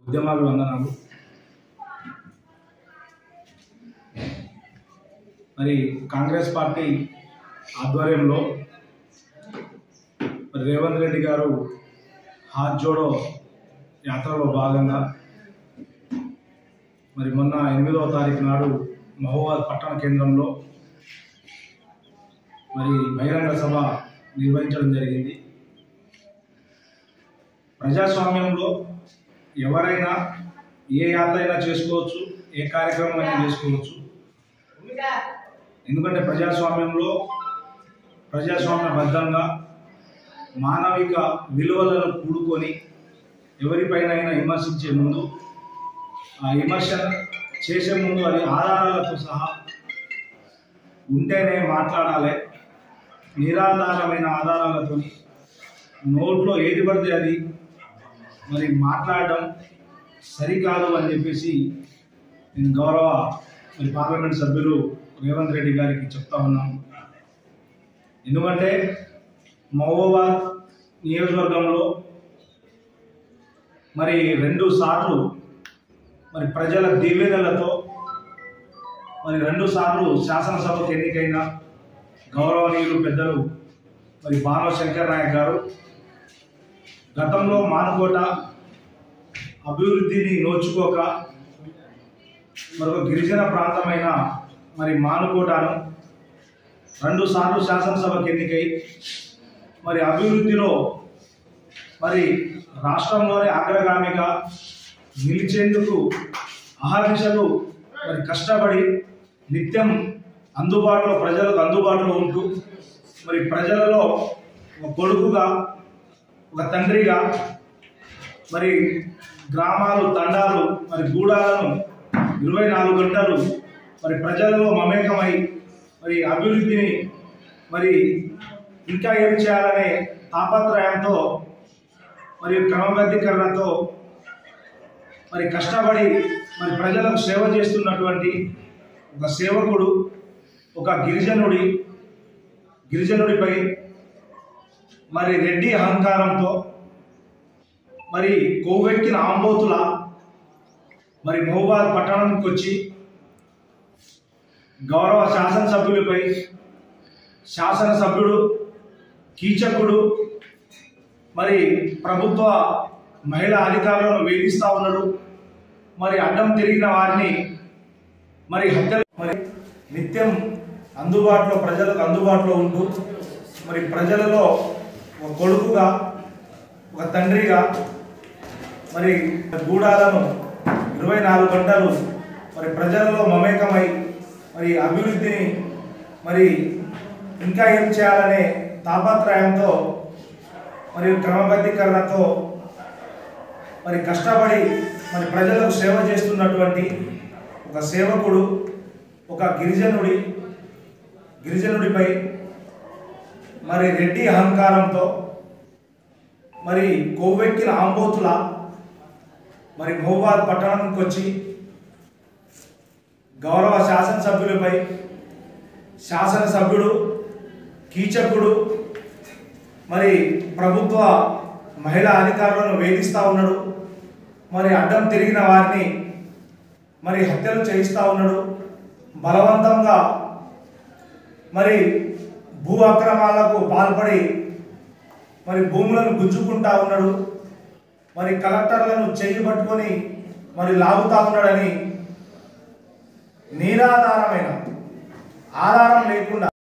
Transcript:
ఉద్యమాలు వందనాలు మరి కాంగ్రెస్ పార్టీ ఆధ్వర్యంలో మరి రేవంత్ రెడ్డి గారు హాత్ జోడో యాత్రలో భాగంగా మరి మొన్న ఎనిమిదవ తారీఖు నాడు మహోబాద్ పట్టణ కేంద్రంలో మరి బహిరంగ సభ నిర్వహించడం జరిగింది ప్రజాస్వామ్యంలో ఎవరైనా ఏ యాత్ర అయినా చేసుకోవచ్చు ఏ కార్యక్రమం అయినా చేసుకోవచ్చు ఎందుకంటే ప్రజాస్వామ్యంలో ప్రజాస్వామ్యబద్ధంగా మానవిక విలువలను కూడుకొని ఎవరిపైనైనా విమర్శించే ముందు ఆ విమర్శ చేసే ముందు అది ఆధారాలతో సహా ఉంటేనే మాట్లాడాలి నిరాధారమైన ఆధారాలతో నోట్లో ఏది పడితే అది మరి మాట్లాడడం సరికాదు అని చెప్పేసి నేను గౌరవ మరి పార్లమెంట్ సభ్యులు రేవంత్ రెడ్డి గారికి చెప్తా ఉన్నాను ఎందుకంటే మహబూబాద్ నియోజకవర్గంలో మరి రెండు సార్లు మరి ప్రజల దీవెనలతో మరి రెండు సార్లు శాసనసభకు ఎన్నికైన గౌరవనీయులు పెద్దలు మరి బానవ శంకర్ నాయక్ గారు గతంలో మానుకోట అభివృద్ధిని నోచుకోక మరొక గిరిజన ప్రాంతమైన మరి మానుకోటను రెండు సార్లు శాసనసభకు ఎన్నికై మరి అభివృద్ధిలో మరి రాష్ట్రంలోనే అగ్రగామిగా నిలిచేందుకు అహర్నిశలు మరి కష్టపడి నిత్యం అందుబాటులో ప్రజలకు అందుబాటులో ఉంటూ మరి ప్రజలలో ఒక కొడుకుగా ఒక తండ్రిగా మరి గ్రామాలు తండాలు మరి గూడాలను ఇరవై నాలుగు గంటలు మరి ప్రజలలో మమేకమై మరి అభివృద్ధిని మరి ఇంకా ఏం చేయాలనే తాపత్రయంతో మరి క్రమబద్ధీకరణతో మరి కష్టపడి మరి ప్రజలకు సేవ చేస్తున్నటువంటి ఒక సేవకుడు ఒక గిరిజనుడి గిరిజనుడిపై మరి రెడ్డి అహంకారంతో మరి కొవ్వెక్కిన ఆంబోతుల మరి మహబాద్ పట్టణానికి వచ్చి గౌరవ శాసనసభ్యులపై శాసనసభ్యుడు కీచకుడు మరి ప్రభుత్వ మహిళా అధికారులను వేధిస్తూ ఉన్నాడు మరి అడ్డం తిరిగిన వారిని మరి హత్యలు మరి నిత్యం అందుబాటులో ప్రజలకు అందుబాటులో ఉంటూ మరి ప్రజలలో ఒక కొడుకుగా ఒక తండ్రిగా మరి గూడాలను ఇరవై నాలుగు గంటలు మరి ప్రజలలో మమేకమై మరి అభివృద్ధిని మరి ఇంకా ఏం చేయాలనే తాపత్రయంతో మరియు క్రమబద్ధీకరణతో మరి కష్టపడి మరి ప్రజలకు సేవ చేస్తున్నటువంటి ఒక సేవకుడు ఒక గిరిజనుడి గిరిజనుడిపై మరి రెడ్డి అహంకారంతో మరి కొవ్వెక్కిన ఆంబోతుల మరి మహబాద్ పట్టణానికి వచ్చి గౌరవ శాసనసభ్యులపై శాసనసభ్యుడు కీచకుడు మరి ప్రభుత్వ మహిళా అధికారులను వేధిస్తూ ఉన్నాడు మరి అడ్డం తిరిగిన వారిని మరి హత్యలు చేయిస్తూ ఉన్నాడు బలవంతంగా మరి భూ అక్రమాలకు పాల్పడి మరి భూములను గుంజుకుంటా ఉన్నాడు మరి కలెక్టర్లను చెయ్యి పట్టుకొని మరి లాగుతా ఉన్నాడని నిరాధారమైన ఆధారం లేకుండా